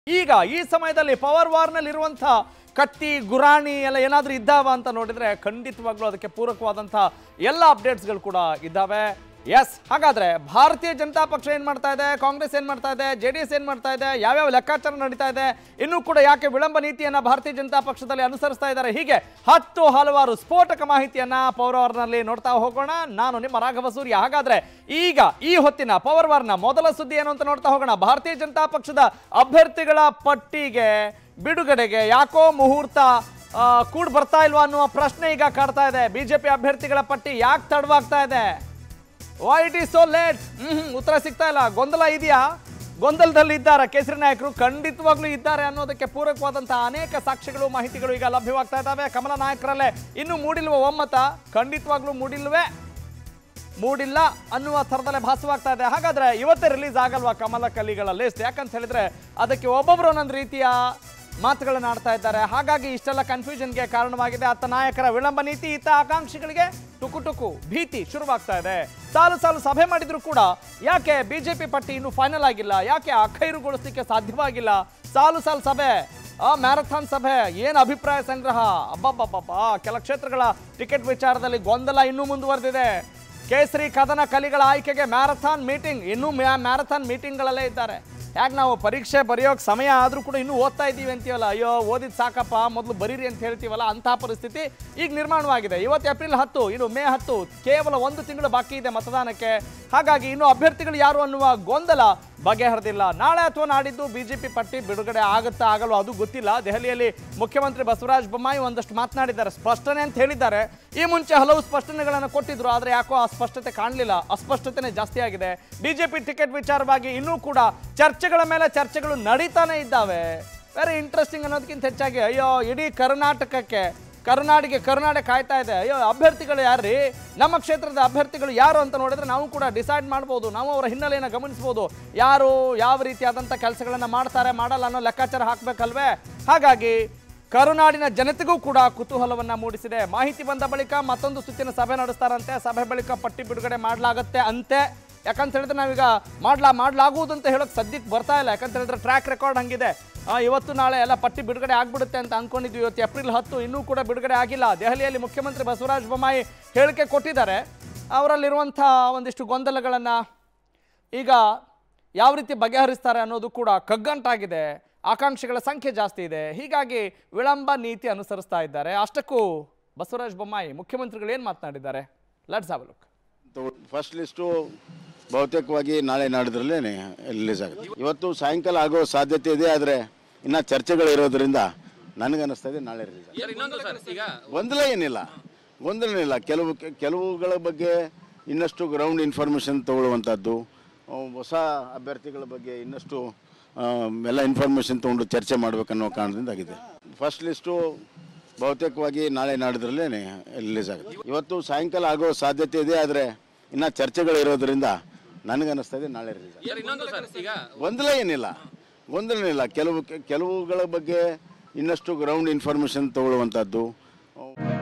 ಈಗ ಈ ಸಮಯದಲ್ಲಿ ಪವರ್ ವಾರ್ನಲ್ಲಿ ಇರುವಂಥ ಕತ್ತಿ ಗುರಾಣಿ ಎಲ್ಲ ಏನಾದರೂ ಇದ್ದಾವ ಅಂತ ನೋಡಿದ್ರೆ ಖಂಡಿತವಾಗ್ಲೂ ಅದಕ್ಕೆ ಪೂರಕವಾದಂಥ ಎಲ್ಲ ಅಪ್ಡೇಟ್ಸ್ಗಳು ಕೂಡ ಇದ್ದಾವೆ ಎಸ್ ಹಾಗಾದ್ರೆ ಭಾರತೀಯ ಜನತಾ ಪಕ್ಷ ಏನ್ ಮಾಡ್ತಾ ಇದೆ ಕಾಂಗ್ರೆಸ್ ಏನ್ ಮಾಡ್ತಾ ಇದೆ ಜೆ ಡಿ ಎಸ್ ಏನ್ ಮಾಡ್ತಾ ಇದೆ ಯಾವ್ಯಾವ ಲೆಕ್ಕಾಚಾರ ನಡೀತಾ ಇದೆ ಇನ್ನೂ ಕೂಡ ಯಾಕೆ ವಿಳಂಬ ನೀತಿಯನ್ನ ಭಾರತೀಯ ಜನತಾ ಪಕ್ಷದಲ್ಲಿ ಅನುಸರಿಸ್ತಾ ಇದ್ದಾರೆ ಹೀಗೆ ಹತ್ತು ಹಲವಾರು ಸ್ಫೋಟಕ ಮಾಹಿತಿಯನ್ನ ಪವರ್ ವಾರ್ನಲ್ಲಿ ನೋಡ್ತಾ ಹೋಗೋಣ ನಾನು ನಿಮ್ಮ ರಾಘವ ಸೂರ್ಯ ಹಾಗಾದ್ರೆ ಈಗ ಈ ಹೊತ್ತಿನ ಪವರ್ ವಾರ್ನ ಮೊದಲ ಸುದ್ದಿ ಏನು ಅಂತ ನೋಡ್ತಾ ಹೋಗೋಣ ಭಾರತೀಯ ಜನತಾ ಪಕ್ಷದ ಅಭ್ಯರ್ಥಿಗಳ ಪಟ್ಟಿಗೆ ಬಿಡುಗಡೆಗೆ ಯಾಕೋ ಮುಹೂರ್ತ ಆ, ಕೂಡ್ ಬರ್ತಾ ಇಲ್ವಾ ಅನ್ನುವ ಪ್ರಶ್ನೆ ಈಗ ಕಾಡ್ತಾ ಇದೆ ಬಿಜೆಪಿ ಅಭ್ಯರ್ಥಿಗಳ ಪಟ್ಟಿ ಯಾಕೆ ತಡವಾಗ್ತಾ ಇದೆ why it is so late hmm ಉತ್ತರ ಸಿಗ್ತಾ ಇಲ್ಲ ಗೊಂದಲ ಇದೆಯಾ ಗೊಂದಲದಲ್ಲಿ ಇದ್ದಾರೆ ಕೇಸರಿ ನಾಯಕರು ಖಂಡಿತವಾಗ್ಲೂ ಇದ್ದಾರೆ ಅನ್ನೋದಕ್ಕೆ ಪೂರಕವಾದಂತಹ ಅನೇಕ ಸಾಕ್ಷ್ಯಗಳು ಮಾಹಿತಿಗಳು ಈಗ ಲಭ್ಯವಾಗ್ತಾ ಇದ್ದಾವೆ ಕಮಲ ನಾಯಕರಲ್ಲೇ ಇನ್ನೂ ಮೂಡಿಲ್ವ ಒಮ್ಮತ ಖಂಡಿತವಾಗ್ಲೂ ಮೂಡಿಲ್ವೇ ಮೂಡಿಲ್ಲ ಅನ್ನುವ ಥರದಲ್ಲೇ ಭಾಸವಾಗ್ತಾ ಇದೆ ಹಾಗಾದ್ರೆ ಇವತ್ತೇ ರಿಲೀಸ್ ಆಗಲ್ವಾ ಕಮಲ ಕಲಿಗಳ ಲಿಸ್ಟ್ ಯಾಕಂತ ಹೇಳಿದ್ರೆ ಅದಕ್ಕೆ ಒಬ್ಬೊಬ್ರು ಒಂದೊಂದು ರೀತಿಯ ಮಾತುಗಳನ್ನ ಆಡ್ತಾ ಇದ್ದಾರೆ ಹಾಗಾಗಿ ಇಷ್ಟೆಲ್ಲ ಕನ್ಫ್ಯೂಷನ್ಗೆ ಕಾರಣವಾಗಿದೆ ಅತ್ತ ನಾಯಕರ ವಿಳಂಬ ನೀತಿ ಇತ್ತ ಆಕಾಂಕ್ಷಿಗಳಿಗೆ ಟುಕು ಟುಕು ಭೀತಿ ಶುರುವಾಗ್ತಾ ಇದೆ ಸಾಲು ಸಾಲು ಸಭೆ ಮಾಡಿದ್ರು ಕೂಡ ಯಾಕೆ ಬಿಜೆಪಿ ಪಟ್ಟಿ ಇನ್ನೂ ಫೈನಲ್ ಆಗಿಲ್ಲ ಯಾಕೆ ಅಖೈರುಗೊಳಿಸಲಿಕ್ಕೆ ಸಾಧ್ಯವಾಗಿಲ್ಲ ಸಾಲು ಸಾಲು ಸಭೆ ಆ ಮ್ಯಾರಥಾನ್ ಸಭೆ ಏನು ಅಭಿಪ್ರಾಯ ಸಂಗ್ರಹ ಅಬ್ಬಬ್ಬಬ್ಬ ಕೆಲ ಕ್ಷೇತ್ರಗಳ ಟಿಕೆಟ್ ವಿಚಾರದಲ್ಲಿ ಗೊಂದಲ ಇನ್ನೂ ಮುಂದುವರೆದಿದೆ ಕೇಸರಿ ಕದನ ಕಲಿಗಳ ಆಯ್ಕೆಗೆ ಮ್ಯಾರಥಾನ್ ಮೀಟಿಂಗ್ ಇನ್ನೂ ಮ್ಯಾರಥಾನ್ ಮೀಟಿಂಗ್ಗಳಲ್ಲೇ ಇದ್ದಾರೆ ಯಾಕೆ ನಾವು ಪರೀಕ್ಷೆ ಬರೆಯೋಕೆ ಸಮಯ ಆದರೂ ಕೂಡ ಇನ್ನೂ ಓದ್ತಾ ಇದ್ದೀವಿ ಅಂತೀವಲ್ಲ ಅಯ್ಯೋ ಓದಿದ್ ಸಾಕಪ್ಪ ಮೊದಲು ಬರೀರಿ ಅಂತ ಹೇಳ್ತೀವಲ್ಲ ಅಂತಹ ಪರಿಸ್ಥಿತಿ ಈಗ ನಿರ್ಮಾಣವಾಗಿದೆ ಇವತ್ತು ಏಪ್ರಿಲ್ ಹತ್ತು ಇನ್ನು ಮೇ ಹತ್ತು ಕೇವಲ ಒಂದು ತಿಂಗಳು ಬಾಕಿ ಇದೆ ಮತದಾನಕ್ಕೆ ಹಾಗಾಗಿ ಇನ್ನು ಅಭ್ಯರ್ಥಿಗಳು ಯಾರು ಅನ್ನುವ ಗೊಂದಲ ಬಗೆಹರಿದಿಲ್ಲ ನಾಳೆ ಅಥವಾ ನಾಡಿದ್ದು ಬಿಜೆಪಿ ಪಟ್ಟಿ ಬಿಡುಗಡೆ ಆಗುತ್ತಾ ಆಗಲ್ವಾ ಅದು ಗೊತ್ತಿಲ್ಲ ದೆಹಲಿಯಲ್ಲಿ ಮುಖ್ಯಮಂತ್ರಿ ಬಸವರಾಜ ಬೊಮ್ಮಾಯಿ ಒಂದಷ್ಟು ಮಾತನಾಡಿದ್ದಾರೆ ಸ್ಪಷ್ಟನೆ ಅಂತ ಹೇಳಿದ್ದಾರೆ ಈ ಮುಂಚೆ ಹಲವು ಸ್ಪಷ್ಟನೆಗಳನ್ನು ಕೊಟ್ಟಿದ್ರು ಆದರೆ ಯಾಕೋ ಆ ಸ್ಪಷ್ಟತೆ ಕಾಣಲಿಲ್ಲ ಅಸ್ಪಷ್ಟತೆನೇ ಜಾಸ್ತಿ ಆಗಿದೆ ಬಿಜೆಪಿ ಟಿಕೆಟ್ ವಿಚಾರವಾಗಿ ಇನ್ನೂ ಕೂಡ ಚರ್ಚೆಗಳ ಮೇಲೆ ಚರ್ಚೆಗಳು ನಡೀತಾನೆ ಇದ್ದಾವೆ ವೆರಿ ಇಂಟ್ರೆಸ್ಟಿಂಗ್ ಅನ್ನೋದಕ್ಕಿಂತ ಹೆಚ್ಚಾಗಿ ಅಯ್ಯೋ ಇಡೀ ಕರ್ನಾಟಕಕ್ಕೆ ಕರುನಾಡಿಗೆ ಕರುನಾಡೆ ಕಾಯ್ತಾ ಇದೆ ಅಯ್ಯೋ ಅಭ್ಯರ್ಥಿಗಳು ಯಾರ್ರೀ ನಮ್ಮ ಕ್ಷೇತ್ರದ ಅಭ್ಯರ್ಥಿಗಳು ಯಾರು ಅಂತ ನೋಡಿದ್ರೆ ನಾವು ಕೂಡ ಡಿಸೈಡ್ ಮಾಡ್ಬೋದು ನಾವು ಅವರ ಹಿನ್ನೆಲೆಯನ್ನು ಗಮನಿಸ್ಬೋದು ಯಾರು ಯಾವ ರೀತಿಯಾದಂಥ ಕೆಲಸಗಳನ್ನು ಮಾಡ್ತಾರೆ ಮಾಡಲ್ಲ ಅನ್ನೋ ಲೆಕ್ಕಾಚಾರ ಹಾಕಬೇಕಲ್ವೇ ಹಾಗಾಗಿ ಕರುನಾಡಿನ ಜನತೆಗೂ ಕೂಡ ಕುತೂಹಲವನ್ನ ಮೂಡಿಸಿದೆ ಮಾಹಿತಿ ಬಂದ ಬಳಿಕ ಮತ್ತೊಂದು ಸುತ್ತಿನ ಸಭೆ ನಡೆಸ್ತಾರಂತೆ ಸಭೆ ಬಳಿಕ ಪಟ್ಟಿ ಬಿಡುಗಡೆ ಮಾಡಲಾಗುತ್ತೆ ಅಂತೆ ಯಾಕಂತ ಹೇಳಿದ್ರೆ ನಾವೀಗ ಮಾಡ್ಲಾ ಮಾಡ್ಲಾಗುವುದು ಅಂತ ಹೇಳೋಕೆ ಸದ್ಯಕ್ಕೆ ಬರ್ತಾ ಇಲ್ಲ ಯಾಕಂತ ಹೇಳಿದ್ರೆ ಟ್ರ್ಯಾಕ್ ರೆಕಾರ್ಡ್ ಹಂಗಿದೆ ಆ, ಇವತ್ತು ನಾಳೆ ಎಲ್ಲ ಪಟ್ಟಿ ಬಿಡುಗಡೆ ಆಗ್ಬಿಡುತ್ತೆ ಅಂತ ಅನ್ಕೊಂಡಿದ್ವಿ ಇವತ್ತು ಏಪ್ರಿಲ್ ಹತ್ತು ಇನ್ನೂ ಕೂಡ ಬಿಡುಗಡೆ ಆಗಿಲ್ಲ ದೆಹಲಿಯಲ್ಲಿ ಮುಖ್ಯಮಂತ್ರಿ ಬಸವರಾಜ ಬೊಮ್ಮಾಯಿ ಹೇಳಿಕೆ ಕೊಟ್ಟಿದ್ದಾರೆ ಅವರಲ್ಲಿರುವಂಥ ಒಂದಿಷ್ಟು ಗೊಂದಲಗಳನ್ನು ಈಗ ಯಾವ ರೀತಿ ಬಗೆಹರಿಸ್ತಾರೆ ಅನ್ನೋದು ಕೂಡ ಕಗ್ಗಂಟಾಗಿದೆ ಆಕಾಂಕ್ಷಿಗಳ ಸಂಖ್ಯೆ ಜಾಸ್ತಿ ಇದೆ ಹೀಗಾಗಿ ವಿಳಂಬ ನೀತಿ ಅನುಸರಿಸ್ತಾ ಇದ್ದಾರೆ ಅಷ್ಟಕ್ಕೂ ಬಸವರಾಜ ಬೊಮ್ಮಾಯಿ ಮುಖ್ಯಮಂತ್ರಿಗಳು ಏನು ಮಾತನಾಡಿದ್ದಾರೆ let's have look first list ಬಹುತೇಕವಾಗಿ ನಾಳೆ ನಾಡಿದ್ರಲ್ಲೇ ರಿಲೀಸ್ ಆಗುತ್ತೆ ಇವತ್ತು ಸಾಯಂಕಾಲ ಆಗೋ ಸಾಧ್ಯತೆ ಇದೆ ಆದರೆ ಇನ್ನು ಚರ್ಚೆಗಳು ಇರೋದ್ರಿಂದ ನನಗನ್ನಿಸ್ತಾ ಇದೆ ನಾಳೆ ರಿಲೀಸ್ ಆಗುತ್ತೆ ಸರ್ ಇನ್ನೊಂದು ಸರ್ ಈಗ ಗೊಂದಲ ಏನಿಲ್ಲ ಗೊಂದಲ ಏನಿಲ್ಲ ಕೆಲವು ಕೆಲವುಗಳ ಬಗ್ಗೆ ಇನ್ನಷ್ಟು ಗ್ರೌಂಡ್ ಇನ್ಫಾರ್ಮೇಷನ್ ತಗೊಳ್ಳುವಂಥದ್ದು ಆ, ಹೊಸ ಅಭ್ಯರ್ಥಿಗಳ ಬಗ್ಗೆ ಇನ್ನಷ್ಟು ಆ, ಎಲ್ಲ ಇನ್ಫಾರ್ಮೇಷನ್ ತೊಗೊಂಡು ಚರ್ಚೆ ಮಾಡಬೇಕನ್ನೋ ಕಾರಣದಿಂದ ಆಗಿದೆ ಫಸ್ಟ್ ಲಿಸ್ಟು ಬಹುತೇಕವಾಗಿ ನಾಳೆ ನಾಡಿದ್ರಲ್ಲೇ ರಿಲೀಸ್ ಆಗುತ್ತೆ ಇವತ್ತು ಸಾಯಂಕಾಲ ಆಗೋ ಸಾಧ್ಯತೆ ಇದೆ ಆದರೆ ಇನ್ನು ಚರ್ಚೆಗಳು ಇರೋದ್ರಿಂದ ನನಗನ್ನಿಸ್ತಾ ಇದೆ ನಾಳೆ ರಿಲೀಸ್ ಆಗುತ್ತೆ ಸರ್ ಇನ್ನೊಂದು ಸರ್ ಈಗ ಗೊಂದಲ ಏನಿಲ್ಲ ಗೊಂದಲ ಏನಿಲ್ಲ ಕೆಲವು ಕೆಲವುಗಳ ಬಗ್ಗೆ ಇನ್ನಷ್ಟು ಗ್ರೌಂಡ್ ಇನ್ಫಾರ್ಮೇಷನ್ ತಗೊಳ್ಳುವಂಥದ್ದು